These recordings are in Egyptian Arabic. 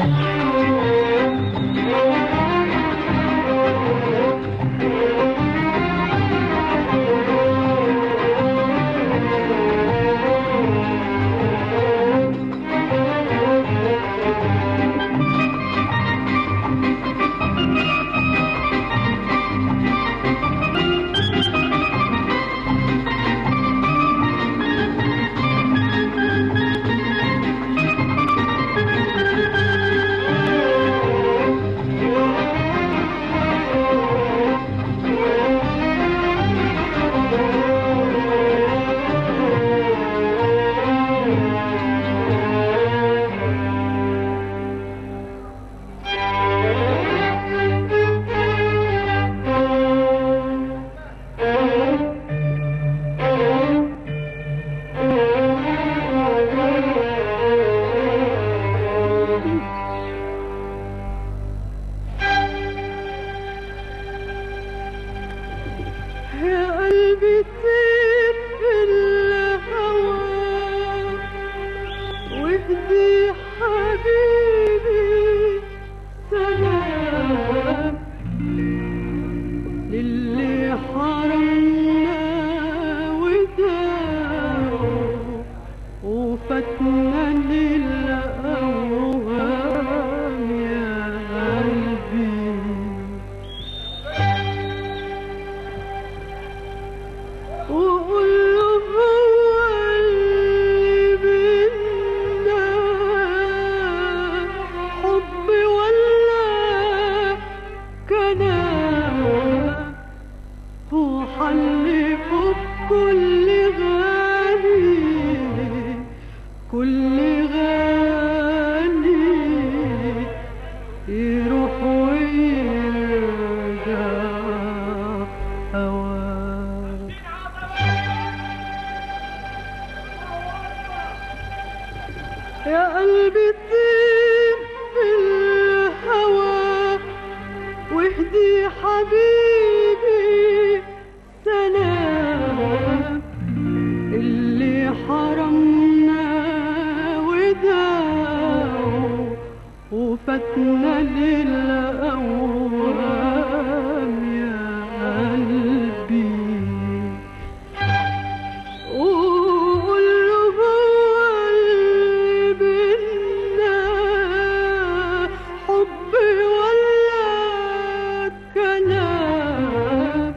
يا قلبي طير في الهوى واهدي حبيبي سلام للي حرمنا وداعه وفتنا للأوهام يا قلبي وقول له هو اللي بينا حب ولا كلام وحلفه بكل غالي كل غالي يروح ويرجع هواه يا قلبي طير في الهوى واهدي حبيبي سلام اللي حرمنا وداعه وفتنا للأوهام يا قلبي وقول له هو اللي بينا حب ولا كلام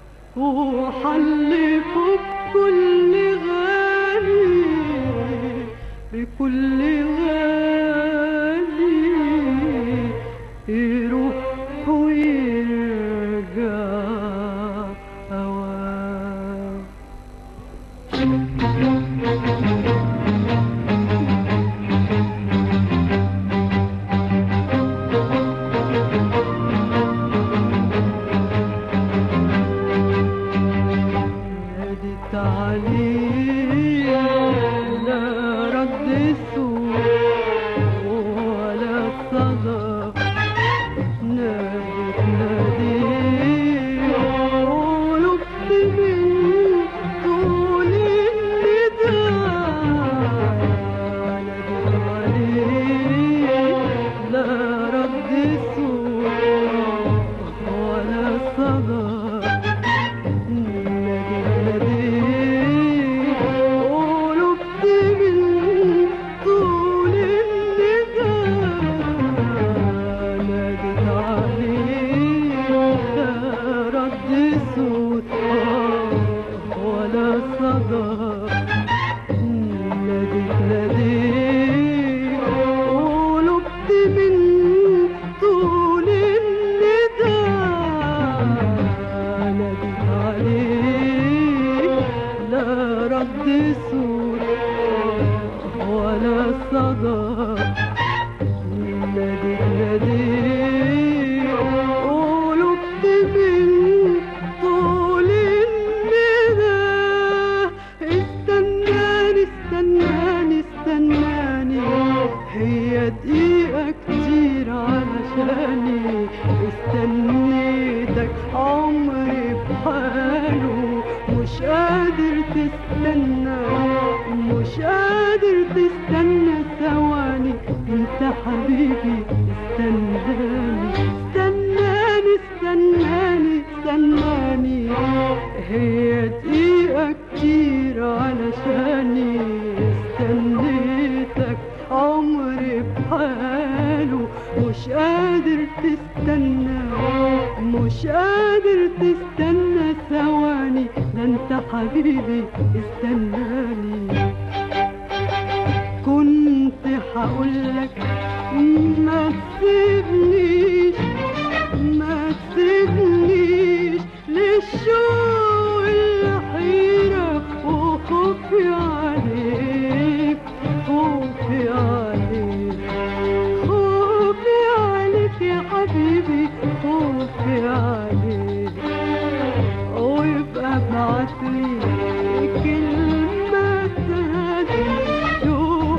وحلفه بكل غالي بكل غالي يروح ويرجع هواه نادت عليه لا رد سوء ولا صدى نادت ناديه ولبت من طول النداء نادت عليه لا رد سوء ولا صدى قلبت من طول النداء نادت عليه لا رد صوت ولا صدى نادت ناديه قلبت من طول النداء نادت عليه لا رد صوت ولا صدى نادت ناديه قلبت من طول النداء استناني استناني استناني هي دقيقة كتير علشاني استنيتك عمري بحاله مش قادر تستنى مش قادر تستنى ثواني انت حبيبي استناني استناني استناني استناني هي دقيقة كتير علشاني استنيتك عمري بحاله مش قادر تستنى مش قادر تستنى ثواني ده انت حبيبي استناني كنت هقولك ما تسيبنيش ما تسيبنيش للشوق الحيرة وخوفي عليك خوفي عليك خوفي عليك يا حبيبي خوفي عليك ويبقى ابعتلي كلمة تهدي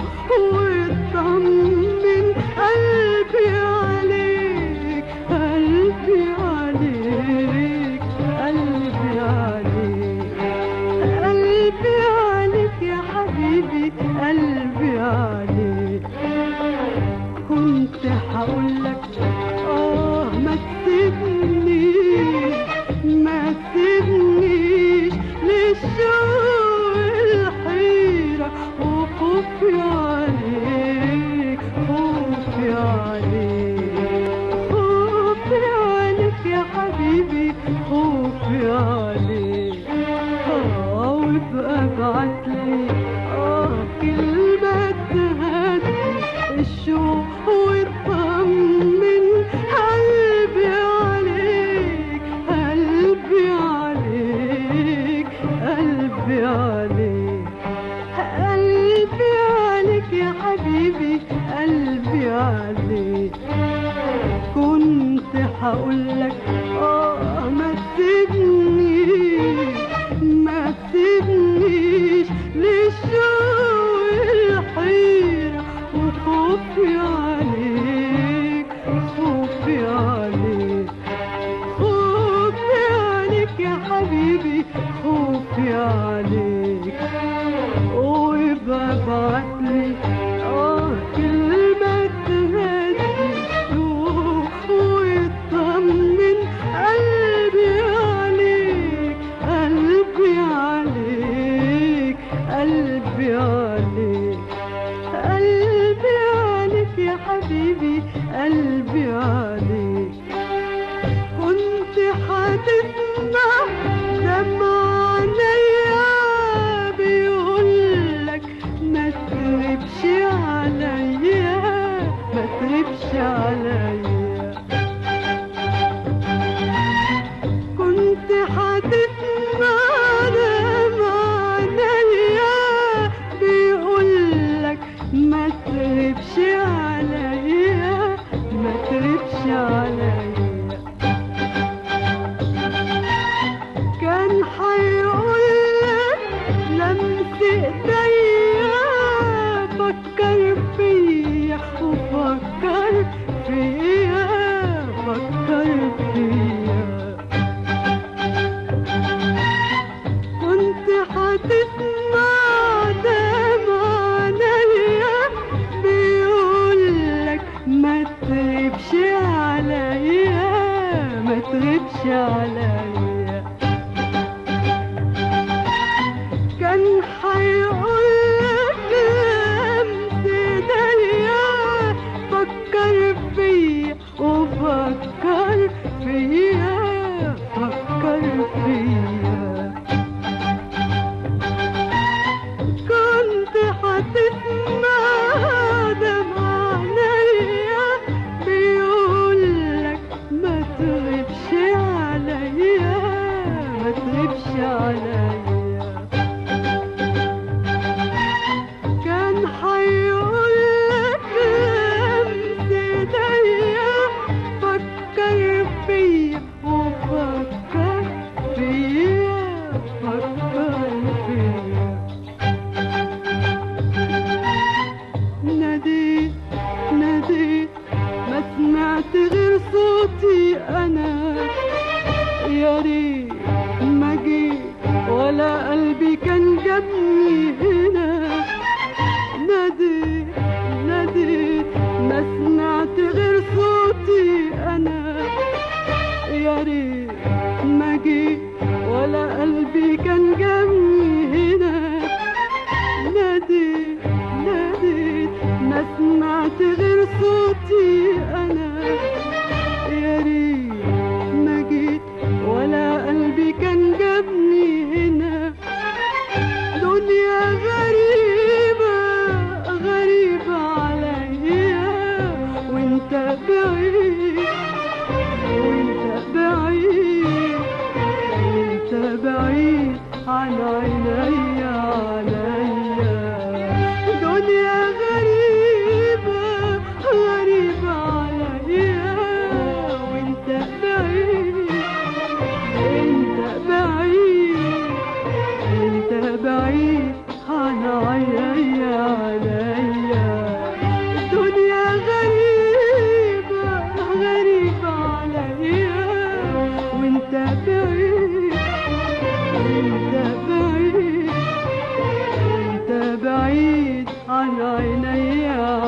ويطمن قلبي عليك قلبي عليك قلبي عليك قلبي عليك يا حبيبي قلبي عليك كنت هقولك اه ما تسيبنيش ما تسيبنيش للشوق الحيرة وخوفي عليك خوفي عليك خوفي عليك يا حبيبي خوفي عليك اه وابقى ابعتلي اه كلمة تهدي الشوق ويطمن قلبي عليك قلبي عليك قلبي عليك قلبي عليك يا حبيبي قلبي عليك كنت هقولك اه ما تسيبنيش ما تسيبنيش للشوق الحيرة وخوفي عليك خوفي عليك خوفي عليك يا حبيبي خوفي عليك ويبقى ابعتلي اه كلمة تهدي ويطمن قلبي عليك قلبي عليك قلبي عليك قلبي عليك يا حبيبي قلبي عليك كنت هتسمع دمع عينيا بيقولك ما تغيبش عليا ما تغيبش عليا كنت هتسمع دمع عينيا بيقولك ما تغيبش عليا ما تغيبش عليا كان هيقولك لمس ايديا فكر فيا وفكر فيا فكر فيا كنت هتسمع دمع عينيا بيقولك ما تغيبش عليا ما تغيبش عليا كان هيقول قلبي كان جابني هنا ناديت ناديت ما سمعت غير صوتي انا يا ريت ما جيت ولا قلبي كان جابني هنا دنيا غريبة غريبة عليا وانت بعيد وانت بعيد وانت بعيد عن عيني عليا دنيا غريبة غريبة عليا وانت بعيد انت بعيد انت بعيد عن عيني عليا الدنيا غريبة غريبة عليا وانت بعيد انت بعيد انت بعيد عن عيني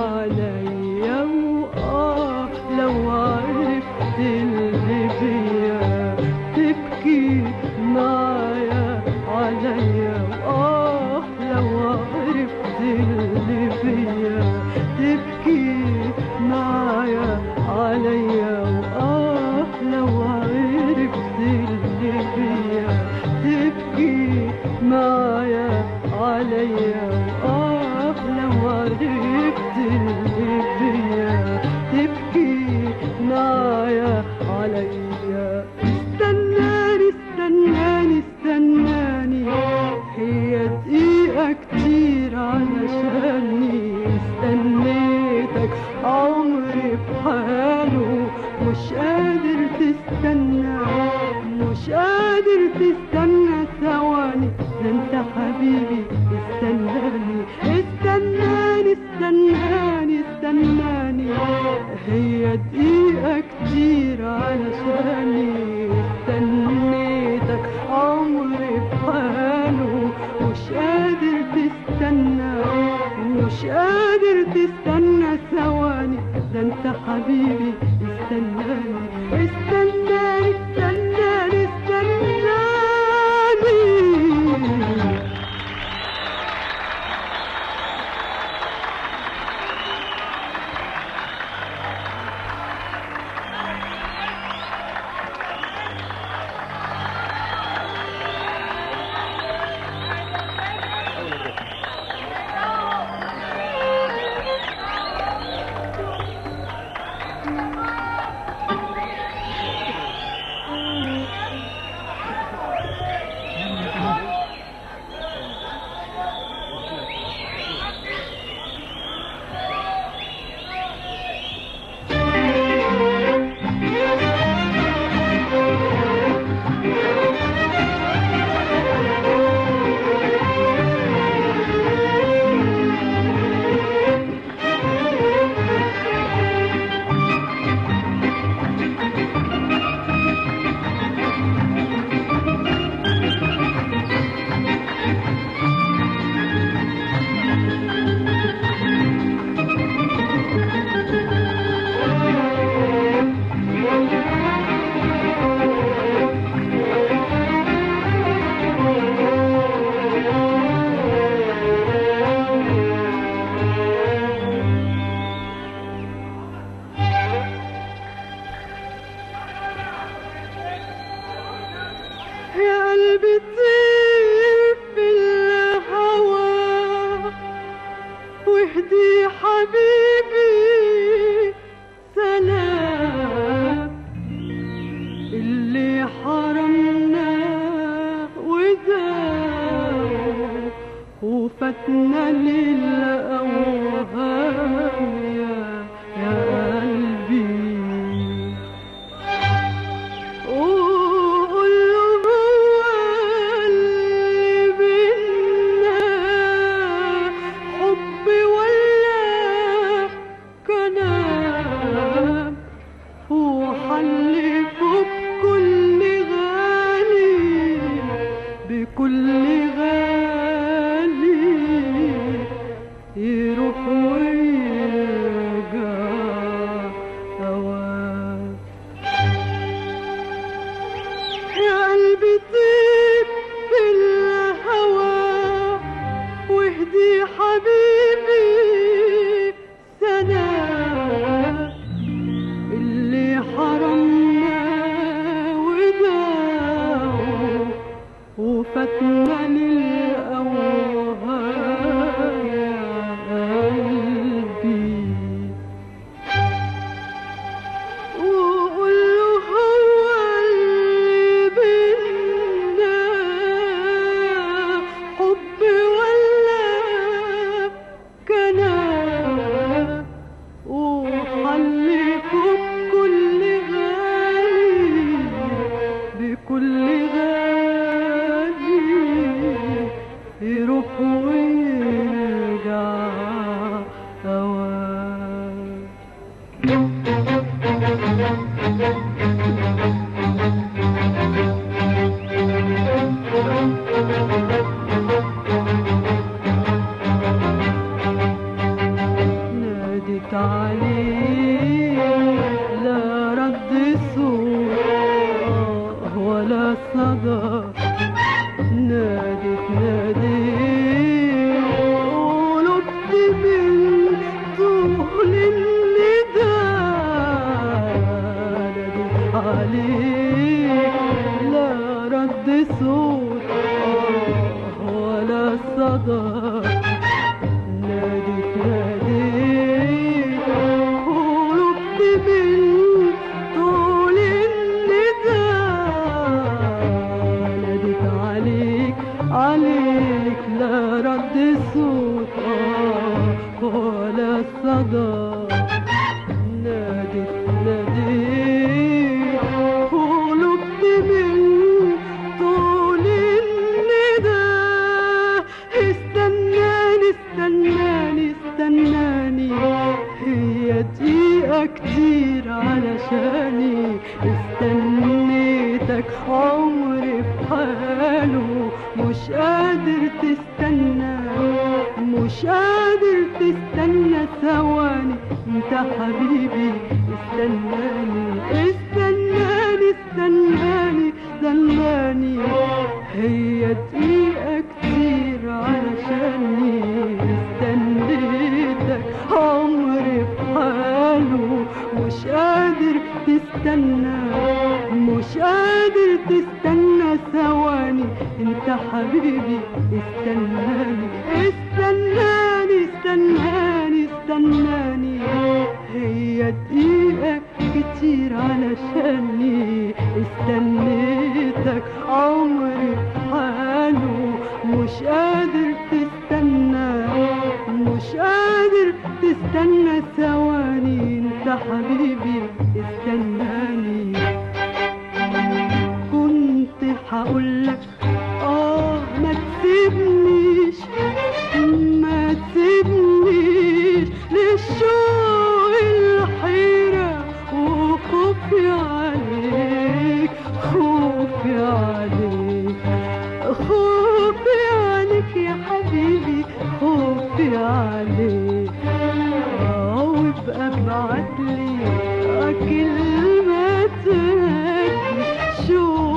عليا وآه لو عرفت اللي بيا تبكي معايا عليا وآه لو عرفت اللي بيا تبكي معايا عليا وآه لو عرفت اللي بيا تبكي معايا عليا وآه لو عرفت اللي بيا تبكي معايا عليا استناني استناني استناني هي دقيقة كتير علشاني استنيتك عمري بحاله مش قادر تستنى مش قادر تستنى ثواني ده انت حبيبي استناني استناني استناني استناني هي دقيقة كتير علشاني استنيتك عمري بحاله مش قادر تستنى مش قادر تستنى ثواني ده انت حبيبي استناني استناني استناني استناني يا قلبي طير في الهوى واهدي حبيبي سلام اللي حرمنا وداو وفتنا للأوهام يا يا قلبي وقول له هو اللي بينا حب ولا كلام وحلفه بكل غالي بكل غالي يروح ويرجع حبيبي سنة اللي حرمنا وداعه وفتنا للأوهام يا قلبي وقول له هو اللي بينا حب ولا كلام وحلفوا بكل غالي بكل غالي يروح ويرجع أوان نادت عليه لا رد صوت ولا صدى نادت نادت قلوبت من طول النداء نادت عليه لا رد صوت ولا صدى نادت نادت قلوبت من طول النداء نادت عليك عليك لا رد صوت آه ولا صدى نادت نادت قلوبت من طول النداء استناني استناني استناني هي دقيقة كتير علشاني استنيتك عمري في حاله مش قادر تستنى مش قادر تستنى ثواني انت حبيبي استناني استناني استناني استناني هي دقيقة كتير علشاني استنيتك عمري في حاله مش قادر تستنى مش قادر تستنى ثواني انت حبيبي استناني استناني استناني استناني هي دقيقة كتير علشاني استنيتك عمري حاله مش قادر تستنى مش قادر تستنى ثواني انت حبيبي استناني كنت هقولك اه ما تسيبنيش ما تسيبنيش للشوق الحيرة وخوفي عليك خوفي عليك خوفي عليك يا حبيبي خوفي عليك آه، وابقى ابعتلي كلمة تهدي شوق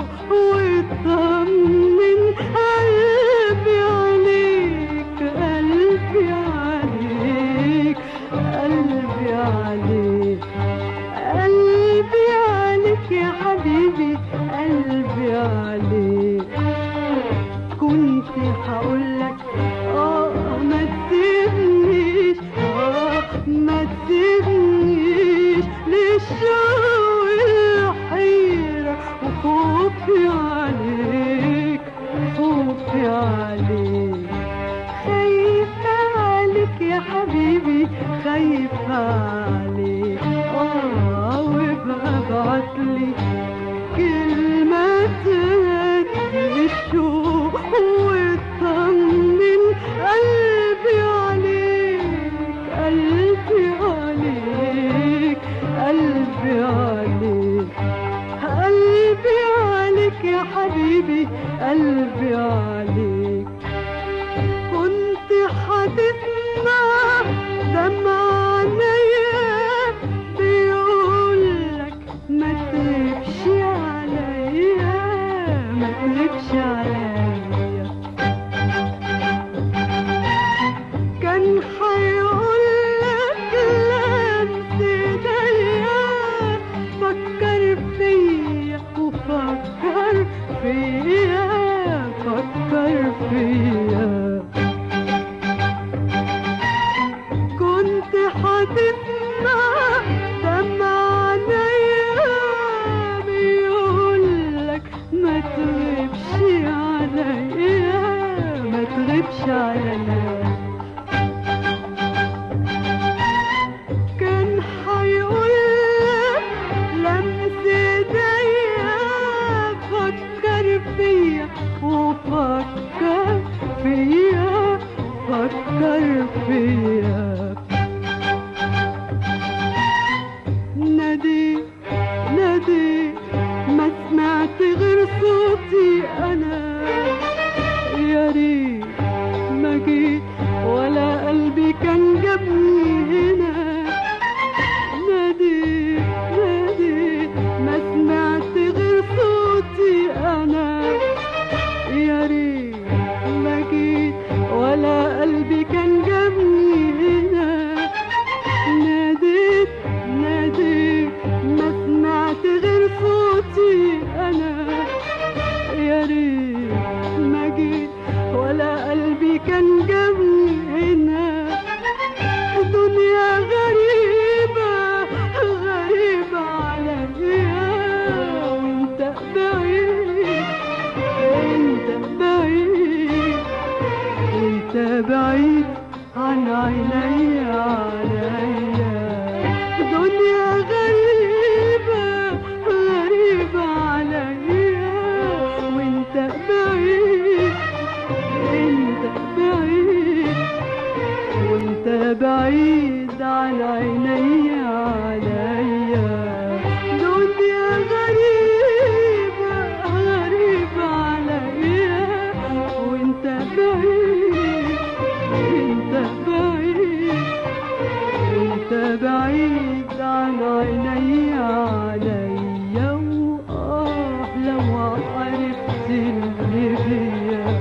وطمن قلبي عليك قلبي عليك قلبي عليك قلبي عليك يا حبيبي قلبي عليك كنت هقولك اه ما تسيبنيش اه ما تسيبنيش للشوق الحيرة وخوفي عليك خوفي عليك خايفة عليك يا حبيبي خايفة عليك اه وابقى ابعتلي كلمة تهدي الشوق وتطمن قلبي عليك قلبي عليك قلبي عليك قلبي عليك يا حبيبي قلبي عليك كنت هتسمع دمع عينيا بيقولك ما تغيبش عليا ما تغيبش عليا أثر فيا نادي نادي ما سمعت غير صوتي أنا يا ريت ما جيت ولا قلبي كان جابني هنا نادي نادي ما سمعت غير صوتي أنا يا ريت ما جيت ولا قلبي كان جابني هنا ناديت ناديت ما سمعت غير صوتي أنا يا ريت ما جيت ولا قلبي كان جابني هنا دنيا غريبة غريبة عليا وانت بعيد انت بعيد انت بعيد عن عيني عليا دنيا غريبة غريبة عليا وانت بعيد انت بعيد وانت بعيد عن عيني عليا دنيا غريبة غريبة عليا وانت بعيد انت بعيد وانت بعيد عن عيني عليا وآه لو عرفت اللي بيا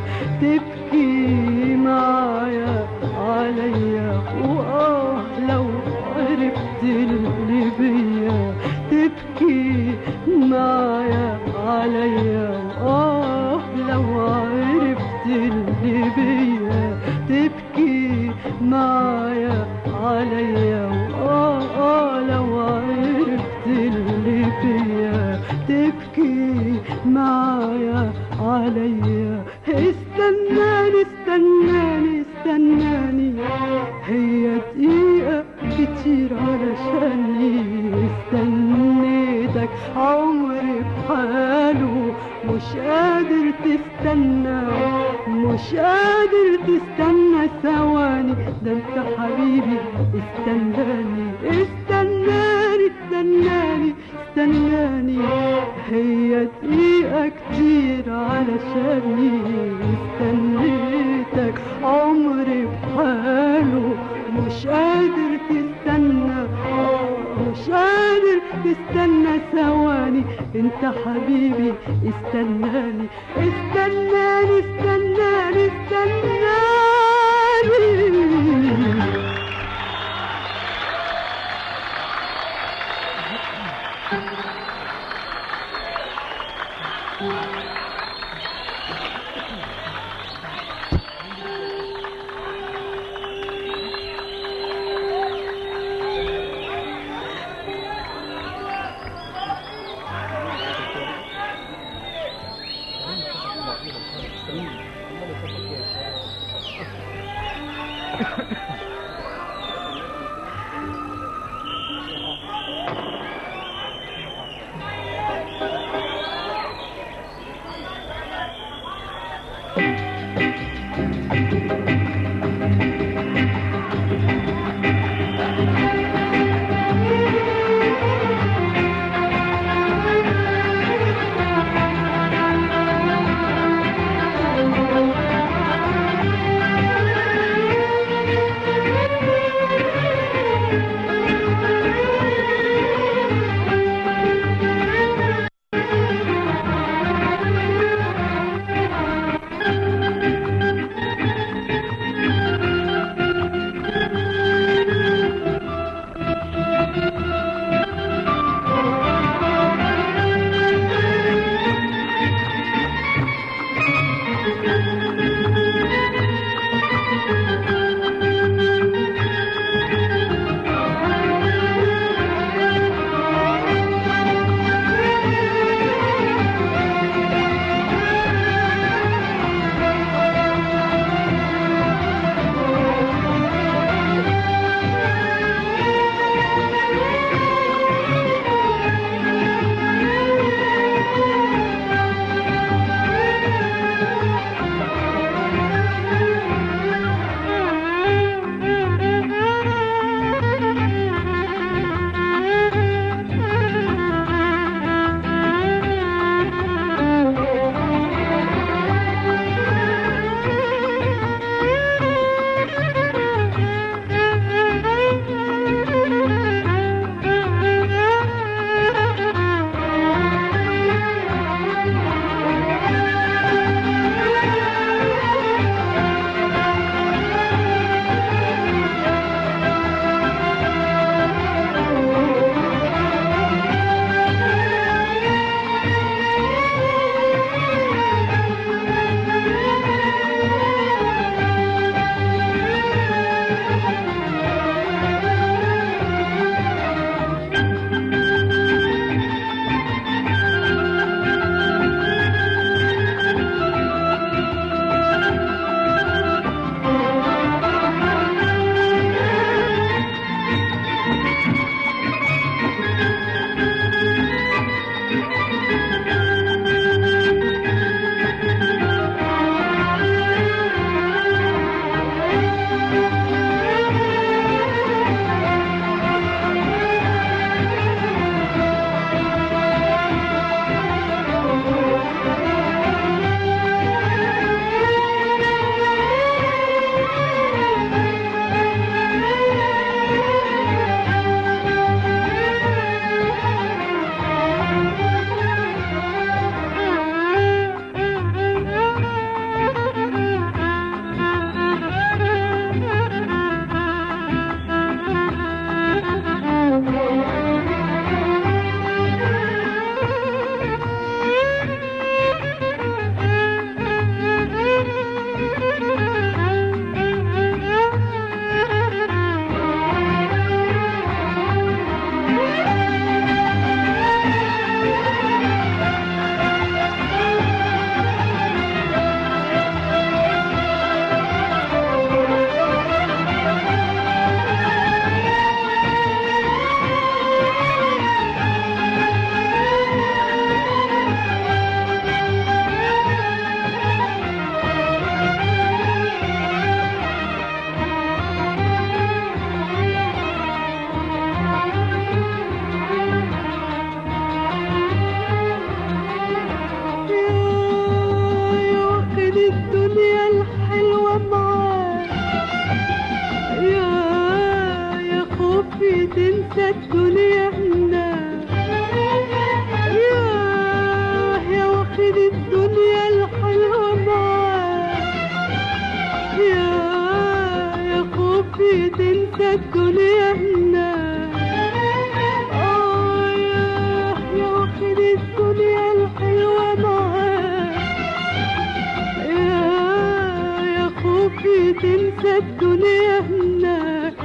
تبكي معايا عليا وآه لو عرفت اللي بيا تبكي معايا عليا وآه لو عرفت اللي بيا تبكي معايا عليا وآه آه لو عرفت اللي بيا تبكي معايا عليا استناني استناني استناني هي دقيقة كتير علشاني استنيتك عمري بحاله مش قادر تستنى مش قادر تستنى ثواني ده انت حبيبي استناني استناني استناني استناني هي دقيقة كتير علشاني استنيتك عمري بحاله مش قادر تستنى آه، مش قادر تستنى ثواني انت حبيبي استناني استناني استناني استناني الدنيا هناك ياه يا واخد الدنيا الحلوة معاك يا يا خوفي تنسى الدنيا هناك آه ياه يا واخد الدنيا الحلوة معاك يا يا خوفي تنسى الدنيا هناك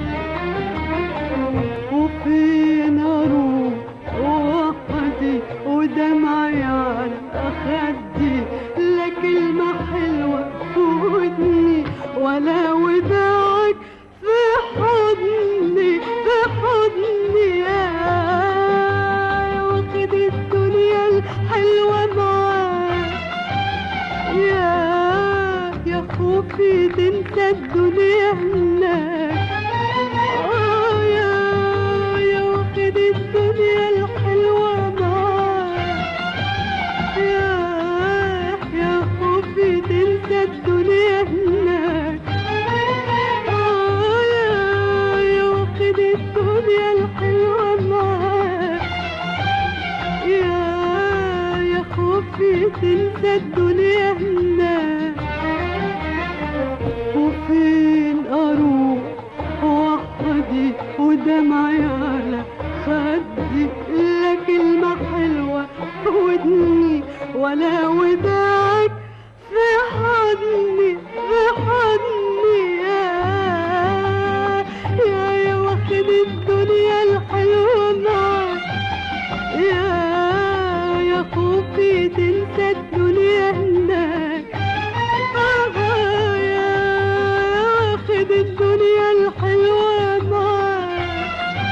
وفين اروح وحدي ودمعي على خدي لا كلمة حلوة في ودني ولا وداعك في حضني في حضني يا يا واخد الدنيا الحلوة معاك يا يا خوفي تنسى الدنيا هناك آه يا يا واخد الدنيا الحلوة معاك يا يا خوفي تنسى الدنيا هناك آه يا يا واخد الدنيا الحلوة معاك يا يا خوفي تنسى الدنيا هناك وفين اروح وحدي ودمعي على خدي لا كلمة حلوة في ودني ولا وداعك في حضني في حضني يا يا يا واخد الدنيا الحلوة معاك يا يا خوفي تنسى الدنيا هناك آه يا واخد الدنيا الحلوة معاك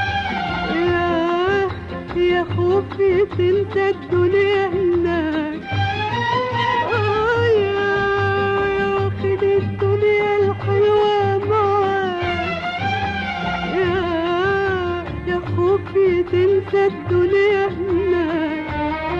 يا يا خوفي تنسى الدنيا هناك آه يا يا واخد الدنيا الحلوة معاك يا يا خوفي تنسى الدنيا هناك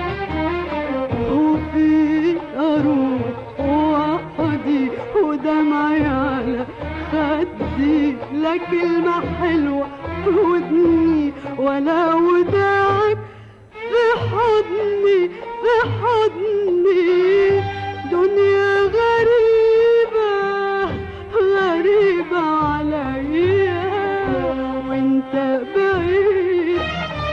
خوفي اروح وحدي ودمعي على خدي لا كلمة حلوة في ودني ولا وداعك في حضني في حضني دنيا غريبة غريبة عليا وانت بعيد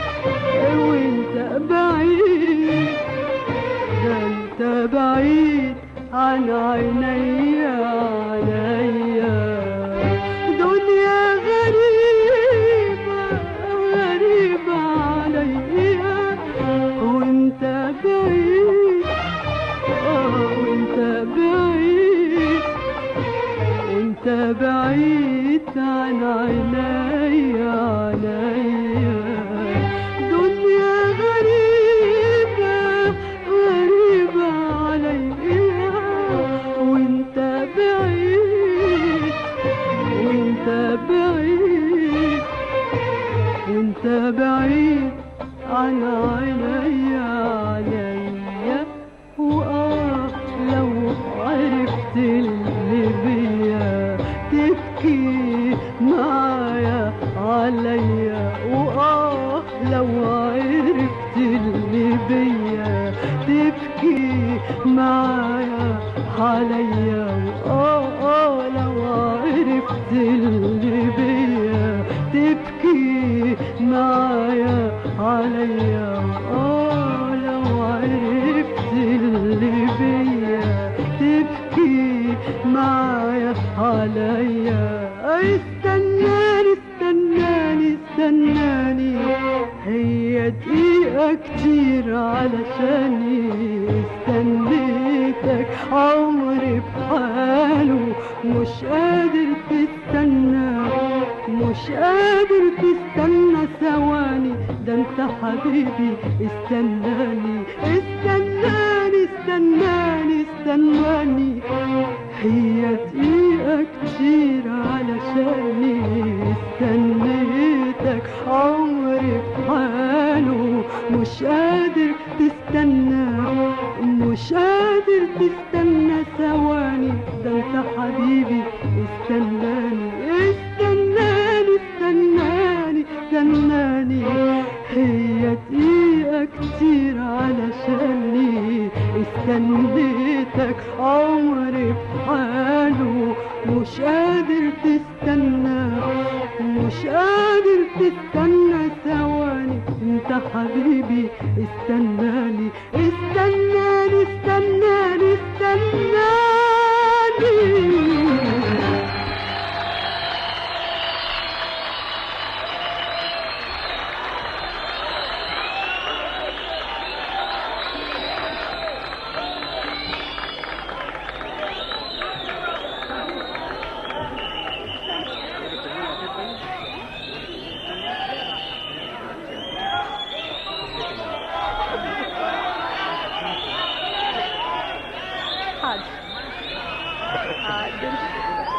وانت بعيد ده انت بعيد عن عيني عليا دنيا غريبة غريبة عليا وانت بعيد اه وانت بعيد وانت بعيد عن عيني عليا دنيا غريبة غريبة عليا وانت بعيد وانت بعيد وانت بعيد عن عيني عليا وآه لو عرفت اللي بيا تبكي معايا عليا وآه لو عرفت اللي بيا تبكي معايا عليا وآه آه لو عرفت اللي بيا تبكي معايا عليا آه لو عرفت اللي بيا تبكي معايا عليا استناني استناني استناني هي دقيقة كتير علشاني استنيتك عمري بحاله مش قادر تستنى مش قادر تستنى ثواني ده انت حبيبي استناني استناني استناني استناني هي دقيقة كتير علشاني استنيتك عمري بحاله مش قادر تستنى مش قادر تستنى ثواني ده انت حبيبي استناني استناني استناني استناني مش قادر تستنى ثواني انت حبيبي استناني استناني استناني استناني حاضر حاضر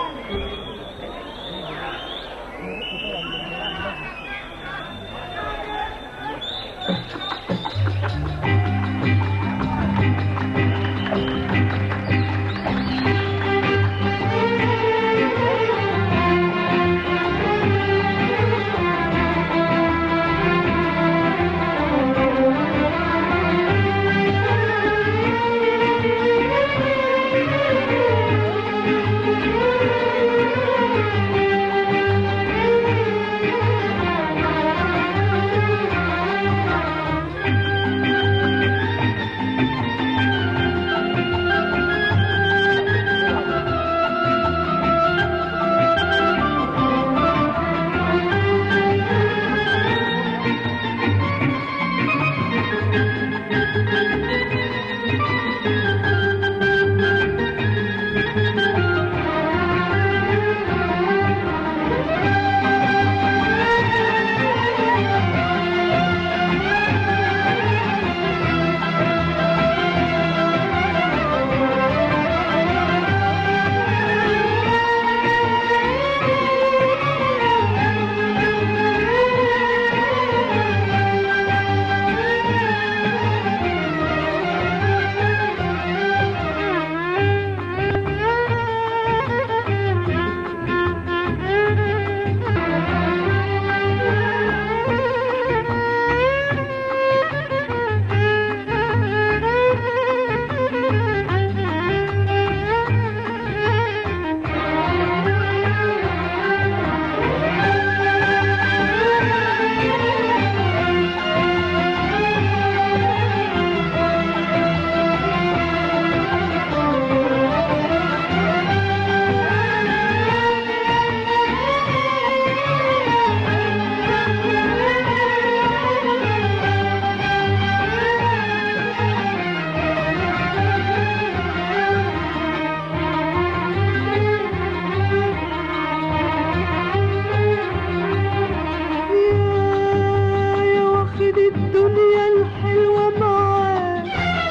يا واخد الدنيا الحلوة معاك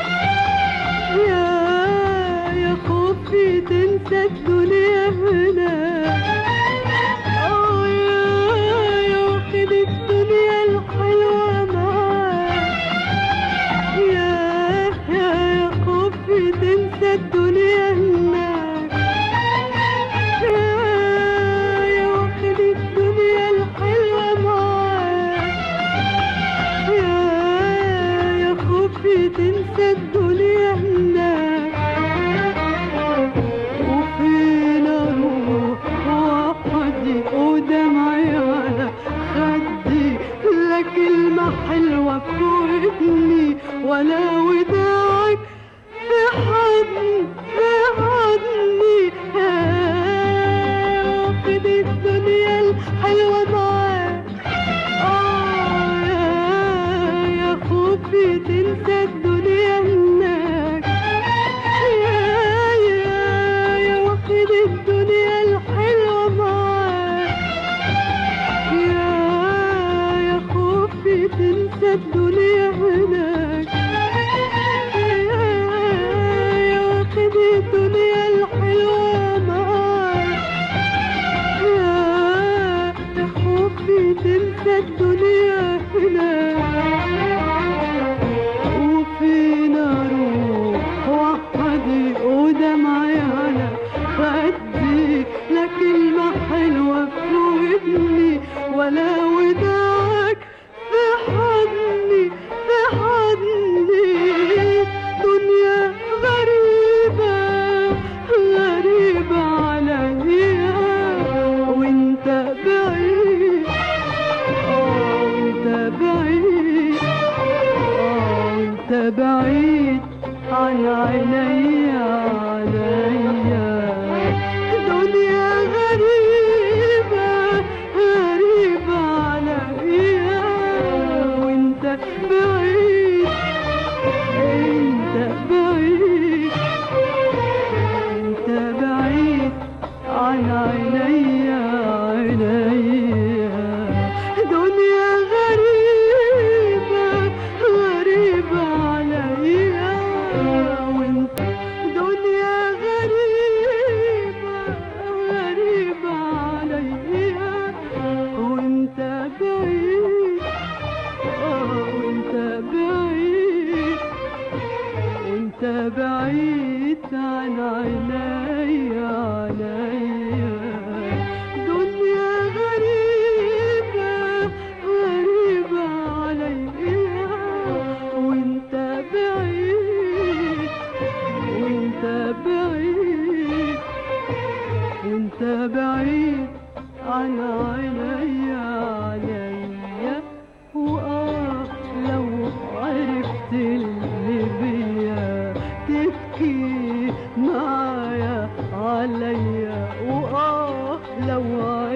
يا يا خوفي تنسى الدنيا هناك آه يا يا واخد الدنيا الحلوة معاك يا يا يا خوفي تنسى الدنيا هناك يا يا واخد الدنيا الحلوة معاك يا يا خوفي تنسى الدنيا هناك وفين اروح وحدي ودمعي على خدي لا كلمة حلوة في ودني ولا وداعك في حضني في حضني يا واخد الدنيا الحلوة معاك آه يا يا خوفي تنسى الدنيا هناك يا يا يا واخد الدنيا الحلوة معاك يا يا خوفي تنسى الدنيا هناك يا يا واخد الدنيا الحلوة معاك يا يا خوفي تنسى الدنيا هناك وفين اروح وحدي ودمعي على خدي لا كلمة حلوة في ودني ولا وداعك في حضني في حضني دنيا غريبة غريبة عليا وانت بعيد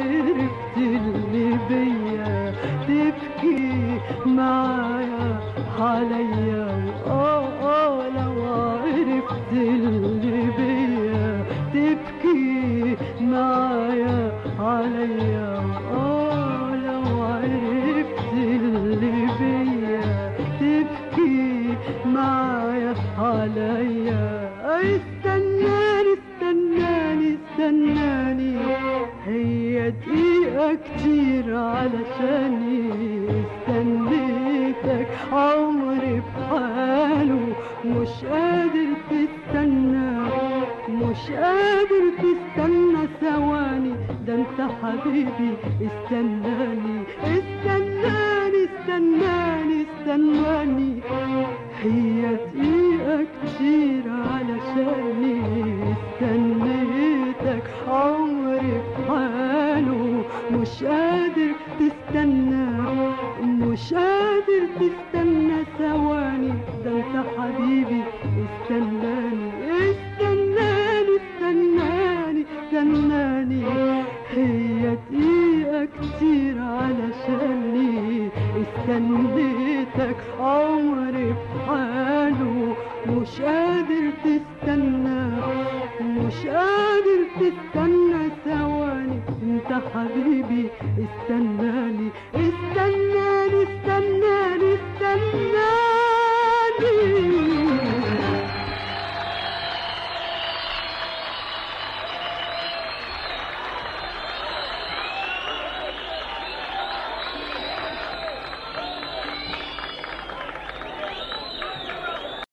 عرفت اللي بيا تبكي معايا عليا اه اه لو عرفت اللي بيا تبكي معايا عليا اه لو عرفت اللي بيا تبكي معايا عليا استناني استناني استناني هي دقيقة كتير علشاني استنيتك عمري بحاله مش قادر تستنى مش قادر تستنى ثواني ده انت حبيبي استناني استناني استناني استناني هي دقيقة كتير علشاني استنيتك عمري بحاله مش قادر تستنى مش قادر تستنى ثواني ده انت حبيبي استناني استناني استناني استناني هي دقيقة كتير علشاني استنيتك عمري بحاله مش قادر تستنى مش قادر تستنى ثواني انت حبيبي استناني استناني استناني استناني